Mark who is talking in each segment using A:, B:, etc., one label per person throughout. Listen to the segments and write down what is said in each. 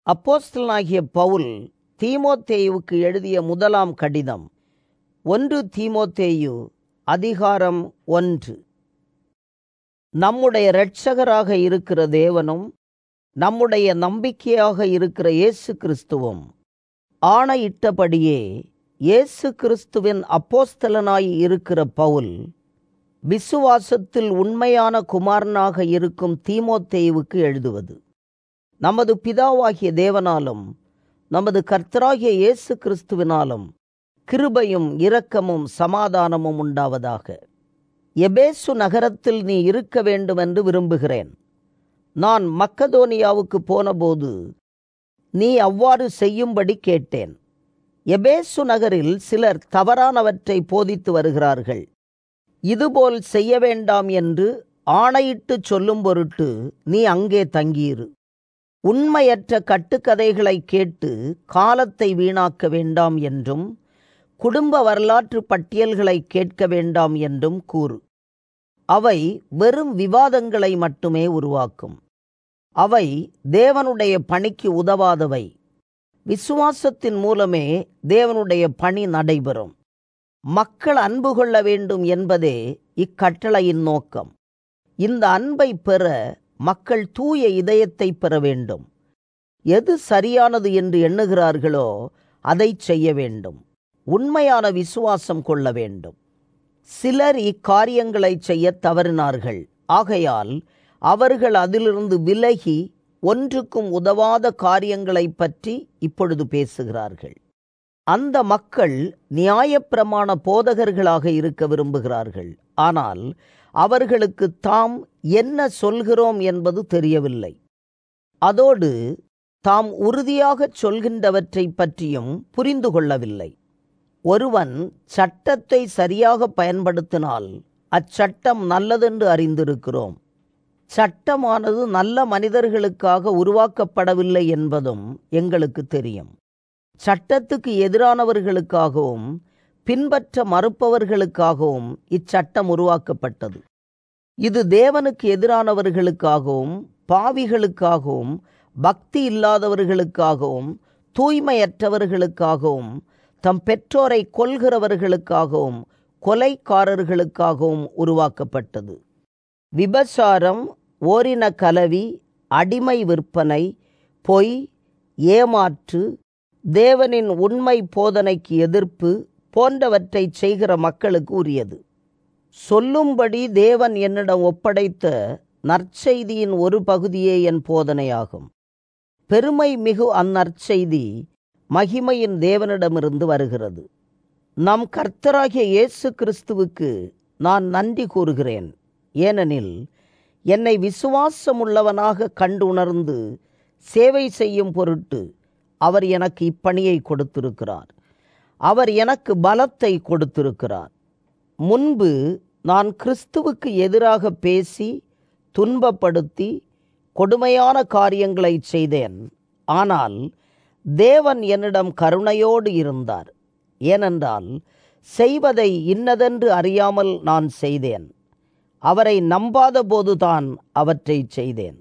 A: அப்போஸ்தலனாகிய பவுல் தீமோத்தேயுவுக்கு எழுதிய முதலாம் கடிதம் ஒன்று தீமோத்தேயு அதிகாரம் ஒன்று நம்முடைய இரட்சகராக இருக்கிற தேவனும் நம்முடைய நம்பிக்கையாக இருக்கிற இயேசு கிறிஸ்துவும் ஆணையிட்டபடியே இயேசு கிறிஸ்துவின் அப்போஸ்தலனாய் இருக்கிற பவுல் விசுவாசத்தில் உண்மையான குமாரனாக இருக்கும் தீமோத்தேயுவுக்கு எழுதுவது நமது பிதாவாகிய தேவனாலும் நமது கர்த்தராகிய இயேசு கிறிஸ்துவினாலும் கிருபையும் இரக்கமும் சமாதானமும் உண்டாவதாக எபேசு நகரத்தில் நீ இருக்க வேண்டும் என்று விரும்புகிறேன் நான் மக்கதோனியாவுக்கு போனபோது நீ அவ்வாறு செய்யும்படி கேட்டேன் எபேசு நகரில் சிலர் தவறானவற்றை போதித்து வருகிறார்கள் இதுபோல் செய்ய வேண்டாம் என்று ஆணையிட்டு சொல்லும் பொருட்டு நீ அங்கே தங்கியிரு உண்மையற்ற கட்டுக்கதைகளை கேட்டு காலத்தை வீணாக்க வேண்டாம் என்றும் குடும்ப வரலாற்று பட்டியல்களை கேட்க வேண்டாம் என்றும் கூறு அவை வெறும் விவாதங்களை மட்டுமே உருவாக்கும் அவை தேவனுடைய பணிக்கு உதவாதவை விசுவாசத்தின் மூலமே தேவனுடைய பணி நடைபெறும் மக்கள் அன்பு கொள்ள வேண்டும் என்பதே இக்கட்டளையின் நோக்கம் இந்த அன்பை பெற மக்கள் தூய இதயத்தை பெற வேண்டும் எது சரியானது என்று எண்ணுகிறார்களோ அதை செய்ய வேண்டும் உண்மையான விசுவாசம் கொள்ள வேண்டும் சிலர் இக்காரியங்களை செய்ய தவறினார்கள் ஆகையால் அவர்கள் அதிலிருந்து விலகி ஒன்றுக்கும் உதவாத காரியங்களை பற்றி இப்பொழுது பேசுகிறார்கள் அந்த மக்கள் நியாயப்பிரமாண போதகர்களாக இருக்க விரும்புகிறார்கள் ஆனால் அவர்களுக்கு தாம் என்ன சொல்கிறோம் என்பது தெரியவில்லை அதோடு தாம் உறுதியாகச் சொல்கின்றவற்றை பற்றியும் புரிந்து கொள்ளவில்லை ஒருவன் சட்டத்தை சரியாக பயன்படுத்தினால் அச்சட்டம் நல்லதென்று அறிந்திருக்கிறோம் சட்டமானது நல்ல மனிதர்களுக்காக உருவாக்கப்படவில்லை என்பதும் எங்களுக்கு தெரியும் சட்டத்துக்கு எதிரானவர்களுக்காகவும் பின்பற்ற மறுப்பவர்களுக்காகவும் இச்சட்டம் உருவாக்கப்பட்டது இது தேவனுக்கு எதிரானவர்களுக்காகவும் பாவிகளுக்காகவும் பக்தி இல்லாதவர்களுக்காகவும் தூய்மையற்றவர்களுக்காகவும் தம் பெற்றோரை கொல்கிறவர்களுக்காகவும் கொலைக்காரர்களுக்காகவும் உருவாக்கப்பட்டது விபசாரம் ஓரின கலவி அடிமை விற்பனை பொய் ஏமாற்று தேவனின் உண்மை போதனைக்கு எதிர்ப்பு போன்றவற்றை செய்கிற மக்களுக்கு உரியது சொல்லும்படி தேவன் என்னிடம் ஒப்படைத்த நற்செய்தியின் ஒரு பகுதியே என் போதனையாகும் பெருமை மிகு அந்நற்செய்தி மகிமையின் தேவனிடமிருந்து வருகிறது நம் கர்த்தராகிய இயேசு கிறிஸ்துவுக்கு நான் நன்றி கூறுகிறேன் ஏனெனில் என்னை விசுவாசமுள்ளவனாக கண்டுணர்ந்து சேவை செய்யும் பொருட்டு அவர் எனக்கு இப்பணியை கொடுத்திருக்கிறார் அவர் எனக்கு பலத்தை கொடுத்திருக்கிறார் முன்பு நான் கிறிஸ்துவுக்கு எதிராக பேசி துன்பப்படுத்தி கொடுமையான காரியங்களை செய்தேன் ஆனால் தேவன் என்னிடம் கருணையோடு இருந்தார் ஏனென்றால் செய்வதை இன்னதென்று அறியாமல் நான் செய்தேன் அவரை நம்பாத போதுதான் அவற்றை செய்தேன்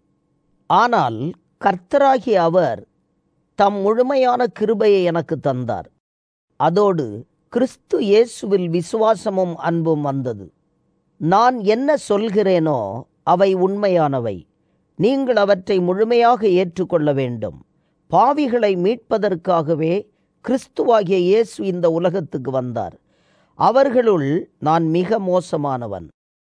A: ஆனால் கர்த்தராகிய அவர் தம் முழுமையான கிருபையை எனக்கு தந்தார் அதோடு கிறிஸ்து இயேசுவில் விசுவாசமும் அன்பும் வந்தது நான் என்ன சொல்கிறேனோ அவை உண்மையானவை நீங்கள் அவற்றை முழுமையாக ஏற்றுக்கொள்ள வேண்டும் பாவிகளை மீட்பதற்காகவே கிறிஸ்துவாகிய இயேசு இந்த உலகத்துக்கு வந்தார் அவர்களுள் நான் மிக மோசமானவன்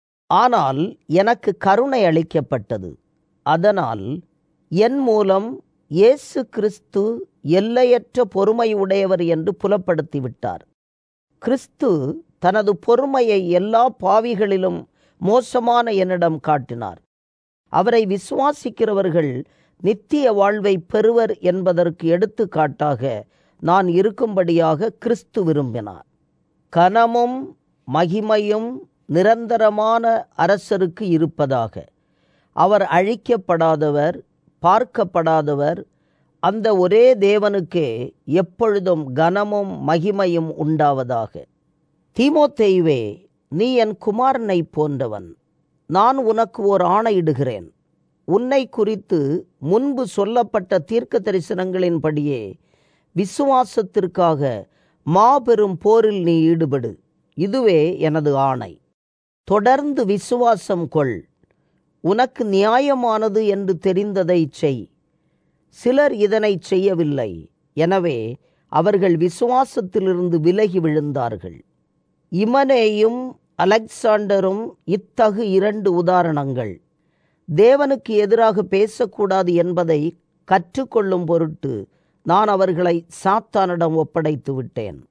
A: ஆனால் எனக்கு கருணை அளிக்கப்பட்டது அதனால் என் மூலம் இயேசு கிறிஸ்து எல்லையற்ற பொறுமை உடையவர் என்று புலப்படுத்திவிட்டார் கிறிஸ்து தனது பொறுமையை எல்லா பாவிகளிலும் மோசமான என்னிடம் காட்டினார் அவரை விசுவாசிக்கிறவர்கள் நித்திய வாழ்வை பெறுவர் என்பதற்கு எடுத்துக்காட்டாக நான் இருக்கும்படியாக கிறிஸ்து விரும்பினார் கனமும் மகிமையும் நிரந்தரமான அரசருக்கு இருப்பதாக அவர் அழிக்கப்படாதவர் பார்க்கப்படாதவர் அந்த ஒரே தேவனுக்கே எப்பொழுதும் கனமும் மகிமையும் உண்டாவதாக தீமோத்தேயுவே நீ என் குமாரனை போன்றவன் நான் உனக்கு ஓர் ஆணையிடுகிறேன் உன்னை குறித்து முன்பு சொல்லப்பட்ட தீர்க்க தரிசனங்களின்படியே விசுவாசத்திற்காக மாபெரும் போரில் நீ ஈடுபடு இதுவே எனது ஆணை தொடர்ந்து விசுவாசம் கொள் உனக்கு நியாயமானது என்று தெரிந்ததை செய் சிலர் இதனை செய்யவில்லை எனவே அவர்கள் விசுவாசத்திலிருந்து விலகி விழுந்தார்கள் இமனேயும் அலெக்சாண்டரும் இத்தகு இரண்டு உதாரணங்கள் தேவனுக்கு எதிராக பேசக்கூடாது என்பதை கற்றுக்கொள்ளும் பொருட்டு நான் அவர்களை சாத்தானிடம் ஒப்படைத்து விட்டேன்